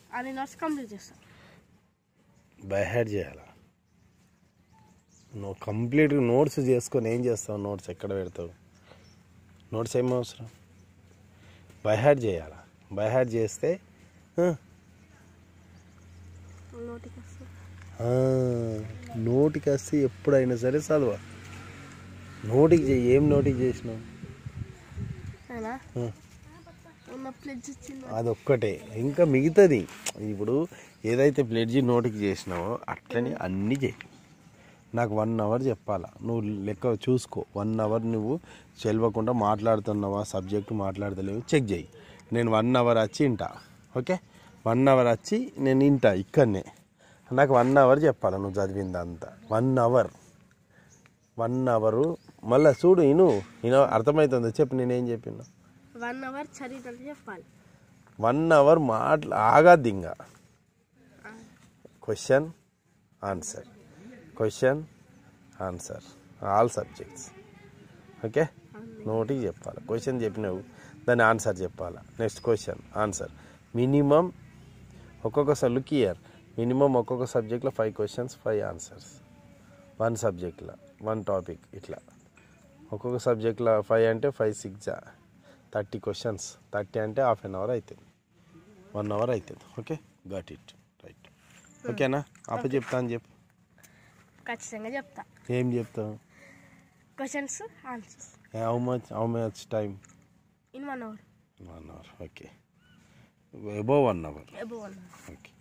అన్ని notes complete చేస్తా by heart చేయాలా నువ్వు కంప్లీట్గా నోట్స్ చేసుకొని ఏం చేస్తావు నోట్స్ ఎక్కడ పెడతావు నోట్స్ ఏం అవసరం బై హ్యాడ్ చేయాలా బై హ్యాడ్ చేస్తే ఆ, నోటికి వస్తా ఆ, నోటికి వస్తే ఎప్పుడైనా సరే చదవ నోటికి చెయ్యి ఏం నోటికి చేసినావు అయినా ఆ. ఉన్న ప్లెడ్జ్ ఇచ్చింది అదొక్కటే ఇంకా మిగతాది ఇప్పుడు ఏదైతే ప్లెడ్జి నోటికి చేసినావో అట్లనే అన్నీ చేయి నాకు వన్ అవర్ చెప్పాలా నువ్వు లెక్క చూసుకో వన్ అవర్ నువ్వు చెలవకుండా మాట్లాడుతున్నావా సబ్జెక్టు మాట్లాడతలేవు చెక్ చేయి నేను వన్ అవర్ వచ్చి వింటా ఓకే వన్ అవర్ వచ్చి నేను వింటా ఇక్కడనే నాకు వన్ అవర్ చెప్పాలా నువ్వు చదివిందంతా వన్ అవర్ వన్ అవరు మళ్ళీ చూడు ఇను ఇను అర్థమవుతుంది చెప్పు నేనేం చెప్పినా వన్ అవర్ చదివినంత చెప్పాలి వన్ అవర్ మాట్లా ఆగద్దు ఇంకా question answer question answer all subjects okay నోటికి చెప్పాలి క్వశ్చన్ చెప్పినావు దాని ఆన్సర్ చెప్పాలి నెక్స్ట్ క్వశ్చన్ ఆన్సర్ మినిమం ఒక్కొక్క లుక్ ఇయర్ మినిమం ఒక్కొక్క సబ్జెక్ట్లో five questions five answers one సబ్జెక్ట్లో వన్ టాపిక్ ఇట్లా ఒక్కొక్క సబ్జెక్ట్లో ఫైవ్ అంటే five six thirty questions thirty అంటే హాఫ్ అన్ అవర్ అవుతుంది వన్ అవర్ అవుతుంది ఓకే గట్ ఇట్ రైట్ ఓకేనా అప్ప చెప్తా అని చెప్పు ఖచ్చితంగా చెప్తా ఏం చెప్తావు questions answers how much how much time in one hour one hour okay above one hour above one hour okay